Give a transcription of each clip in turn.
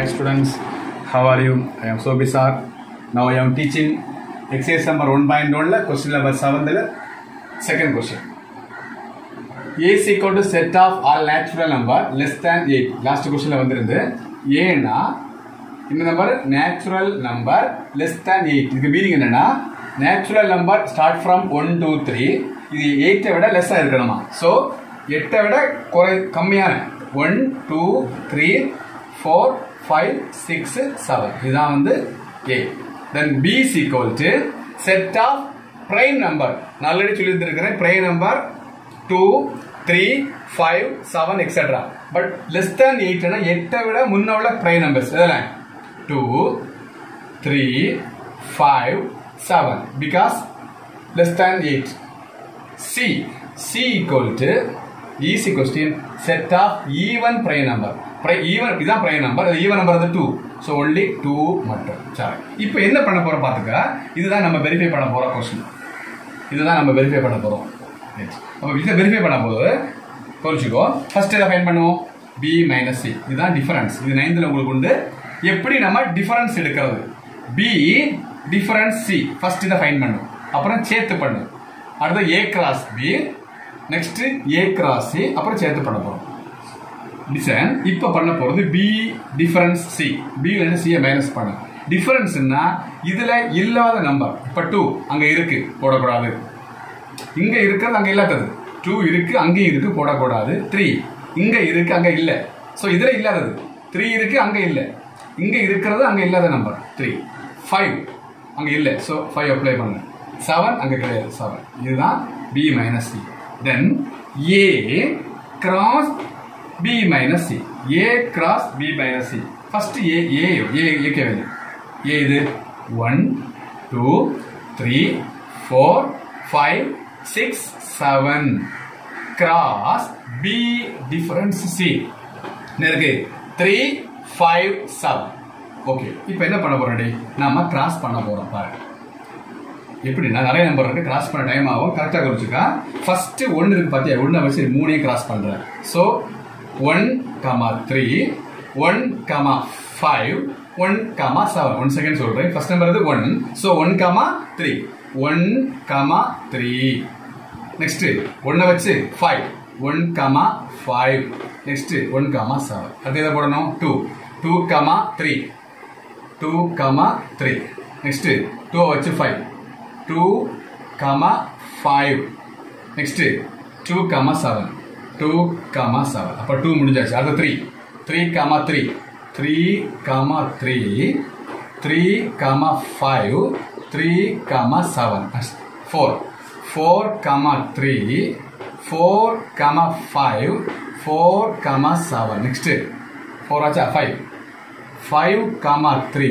Hi students, how are you? I am Sobi sir. Now I am teaching exercise number 1.1 ல question number 7 ல second question. A is equal to set of all natural number less than 8. Last question ல வந்திருந்து ஏன்னா இந்த number natural number less than eight இதுக்கு meaning என்னன்னா natural number start from one two three இது எயிட்டை விட லெஸ்ஸாக இருக்கணுமா ஸோ எட்டை விட குறை கம்மியான one two three four five six seven இதுதான் வந்து A then B sequel to set of prime number நான் ஆல்ரெடி சொல்லியிருந்திருக்கிறேன் prime number two three five seven etcetera but less than எயிட்னா எட்டை விட முன்ன உள்ள ப்ரைம் நம்பர்ஸ் இதெல்லாம் two three five seven because less than eight C C equal to easy question set of even prime number even இதுதான் prime number அது even number வந்து two so only two மட்டும் சரி இப்போ என்ன பண்ண போறோம் பார்த்துக்க இதுதான் நம்ம வெரிஃபை பண்ண போற கொஸ்டின் இதுதான் நம்ம வெரிஃபை பண்ண போறோம் அப்போ இதை வெரிஃபை பண்ண போது புரிச்சுக்கோ ஃபர்ஸ்ட் இதை ஃபைன் பண்ணுவோம் பி மைனஸ் சி இதுதான் டிஃபரன்ஸ் இது நைன்த்தில் உங்களுக்கு உண்டு எப்படி நம்ம டிஃபரன்ஸ் எடுக்கிறது பி டிஃபரன்ஸ் சி ஃபர்ஸ்ட் இதை ஃபைன் பண்ணும் அப்புறம் சேர்த்து பண்ணு அடுத்து A cross B next A cross C அப்புறம் சேர்த்து பண்ண போறோம் டிசைன் இப்போ பண்ண போறது பி டிஃபரன்ஸ் சி பி இருந்து சியை மைனஸ் பண்ண டிஃபரன்ஸ்னா இதுல இல்லாத நம்பர் இப்ப டூ அங்க இருக்கு போடக்கூடாது இங்க இருக்கிறது அங்க இல்லாதது டூ இருக்கு அங்கேயும் இருக்கு போடக்கூடாது த்ரீ இங்க இருக்கு அங்க இல்ல ஸோ இதுல இல்லாதது த்ரீ இருக்கு அங்க இல்ல இங்க இருக்கிறது அங்க இல்லாத நம்பர் த்ரீ ஃபைவ் அங்க இல்ல ஸோ ஃபைவ் அப்ளை பண்ணு செவன் அங்க கிடையாது செவன் இதுதான் B minus C then A cross B minus C A cross B minus C first A A A ஏகே வேல்யூ ஏ இது one two three four five six seven cross B difference C இருக்கு three five seven okay இப்போ என்ன பண்ண போறோம் D நாம cross பண்ண போறோம் பாருங்க எப்படின்னா நிறைய நம்பர் இருக்கு கிராஸ் பண்ண டைம் ஆகும் கரெக்டாக குறிச்சுக்கா ஃபர்ஸ்ட் ஒன்று இருக்கு பார்த்தியா ஒன்றை வச்சு மூணையும் கிராஸ் பண்றேன் so one comma three one comma five one comma seven one second சொல்றேன் ஃபர்ஸ்ட் நம்பர் வந்து one so one comma three one comma three next ஒன்னை வச்சு five one comma five next one comma seven அடுத்து எதை போடணும் two two comma three two comma three next two வச்சு five two comma five next two comma seven two comma seven அப்போ two முடிஞ்சாச்சு அடுத்து three three comma three three comma three three comma five three comma seven four four comma three four comma five four comma seven next four ஆச்சா five five comma three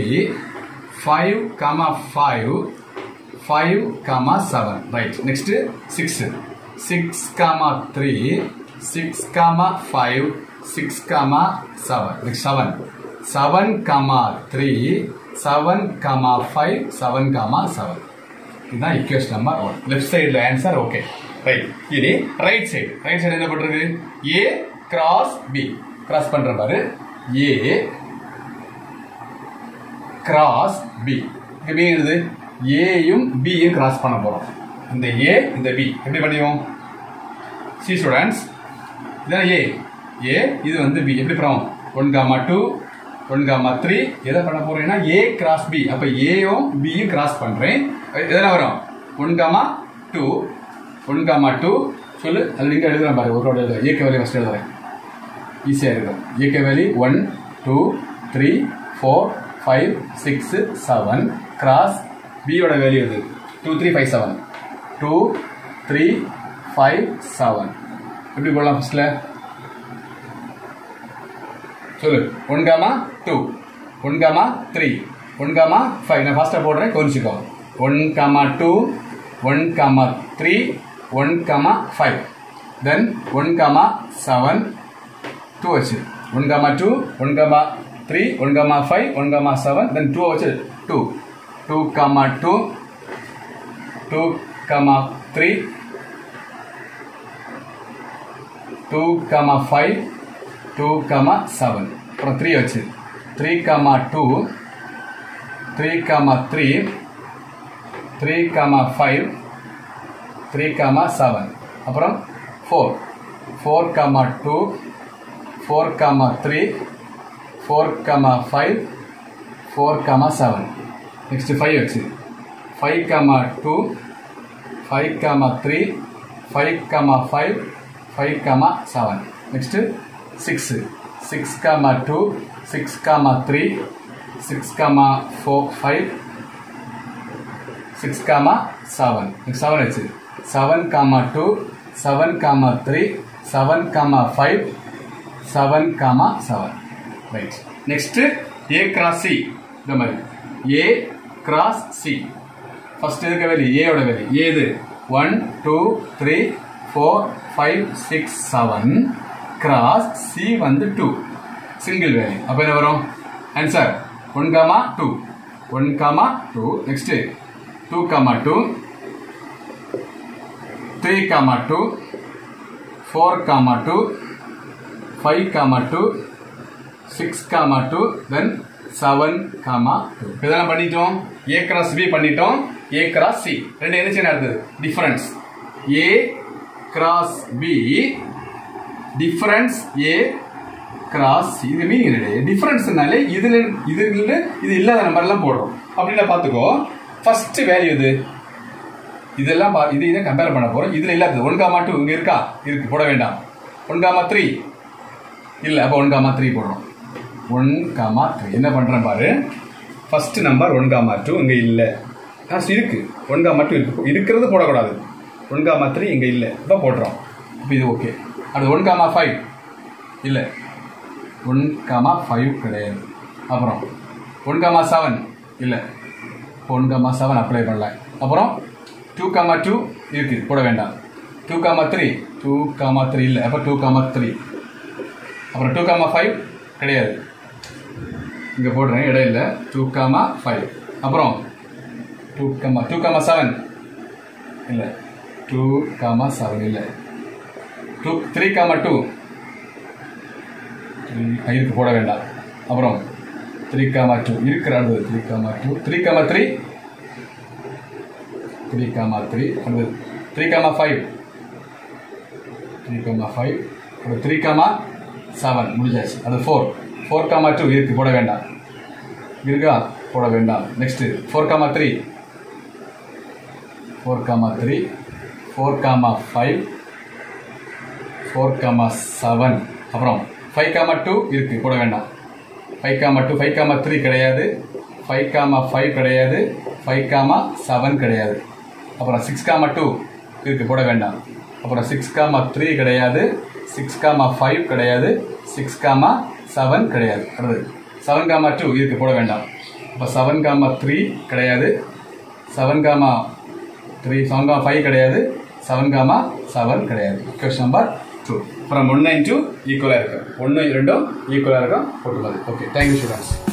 five comma five five comma seven right next six six comma three six comma five six comma seven next seven seven comma three seven comma five seven comma seven இதுதான் equation number one left சைடில் answer okay right இது right side right side என்ன பண்றது A cross B cross பண்ற பாரு A cross B இங்க B என்னது ஏயும் பியும் கிராஸ் பண்ண போறோம் இந்த ஏ இந்த பி எப்படி பண்ணியும் சி ஸ்டூடெண்ட்ஸ் இதான் ஏ ஏ இது வந்து பி எப்படி பண்ணோம் one comma two one comma three எதை பண்ண போறேன்னா ஏ கிராஸ் பி அப்ப ஏயும் பியும் கிராஸ் பண்றேன் எதெல்லாம் வரும் one comma two one comma two சொல்லு அது இங்க எழுதுறேன் பாரு ஒரு எழுதுறேன் ஏக்க வேலி ஃபஸ்ட் எழுதுறேன் ஈஸியாக இருக்கும் ஏக்க value one two three four five six seven cross பியோட வேல்யூ இது two three five seven two three five seven எப்படி போடலாம் ஃபர்ஸ்ட்ல சொல்லு one comma two one comma three one comma five நான் ஃபாஸ்ட்டாக போடுறேன் கொஞ்சிக்கோ one comma two one comma three one comma five then one comma seven two வச்சு one comma two one comma three one comma five one comma seven then two வச்சு two two comma two two comma three two comma five two comma seven அப்புறம் three வச்சு three comma two three comma three three comma five three comma seven அப்புறம் four four comma two four comma three four comma five four comma seven next five x five comma two five comma three five comma five five comma seven next six six comma two six comma three six comma four five six comma seven seven வச்சு seven comma two seven comma three seven comma five seven comma seven right next A cross C இந்த மாதிரி ஏ cross C first இருக்க வேலி ஏயோட value ஏது one two three four five six seven cross C வந்து two single value அப்போ என்ன வரும் answer one comma two one comma two next two comma two three comma two four comma two five comma two six comma two then seven comma two இதெல்லாம் பண்ணிட்டோம் ஏ cross B பண்ணிட்டோம் ஏ cross C ரெண்டு என்ன செய்ய நடந்தது difference A cross B difference A cross C இது meaning என்னது டிஃபரன்ஸ்னாலே இதுல இது இல்ல இது இல்லாத நம்பர்லாம் போடுறோம் அப்படின்னா பார்த்துக்கோ ஃபர்ஸ்ட் வேல்யூ இது இதெல்லாம் பா- இது இதை கம்பேர் பண்ண போறோம் இதுல இல்லாதது ஒன் காமா டூ இங்க இருக்கா இருக்கு போட வேண்டாம் ஒன் காமா த்ரீ இல்ல அப்போ ஒன் காமா த்ரீ போடுறோம் ஒன் காமா த்ரீ என்ன பண்றேன் பாரு first number one comma two இங்க இல்ல காசு இருக்கு ஒன் காமா டூ இருக்கு இருக்கிறது போடக்கூடாது ஒன் காமா த்ரீ இங்க இல்ல இப்போ போடுறோம் இப்போ இது ஓகே அடுத்து ஒன் காமா ஃபைவ் இல்ல ஒன் காமா ஃபைவ் கிடையாது அப்புறம் ஒன் காமா செவன் இல்லை ஒன் காமா செவன் அப்ளை பண்ணல அப்புறம் டூ காமா டூ இருக்கு போட வேண்டாம் two comma three two comma three இல்லை அப்போ டூ காமா த்ரீ அப்புறம் டூ காமா ஃபைவ் கிடையாது இங்கே போடுறேன் இடம் இல்லை டூ காமா ஃபைவ் அப்புறம் two comma two comma seven இல்லை டூ காமா செவன் இல்லை டூ த்ரீ காமா டூ இருக்கு போட வேண்டாம் அப்புறம் த்ரீ காமா டூ இருக்கிற அடுத்தது three comma two three comma three three comma three அடுத்தது three comma five three comma five அப்புறம் த்ரீ காமா செவன் முடிஞ்சாச்சு அது ஃபோர் ஃபோர் காமா டூ இருக்கு போட வேண்டாம் இருக்கா போட வேண்டாம் next four comma three four comma three four comma five four comma seven அப்புறம் ஃபைவ் காமா டூ இருக்கு போட வேண்டாம் five comma two five comma three கிடையாது ஃபைவ் காமா ஃபைவ் கிடையாது ஃபைவ் காமா செவன் கிடையாது அப்புறம் சிக்ஸ் காமா டூ இருக்கு போட வேண்டாம் அப்புறம் சிக்ஸ் காமா த்ரீ கிடையாது சிக்ஸ் காமா ஃபைவ் கிடையாது சிக்ஸ் காமா செவன் கிடையாது அடுத்து செவன் காமா டூ இருக்கு போட வேண்டாம் அப்போ செவன் காமா த்ரீ கிடையாது seven comma three seven comma five கிடையாது செவன் காமா செவன் கிடையாது கொஸ்டின் நம்பர் டூ அப்புறம் ஒன் நைன் டூ ஈக்குவலாக இருக்கு ஒன்று ரெண்டும் ஈக்குவலாக இருக்கும் போட்டுள்ளது ஓகே தேங்க்யூ ஸ்டூடெண்ட்ஸ்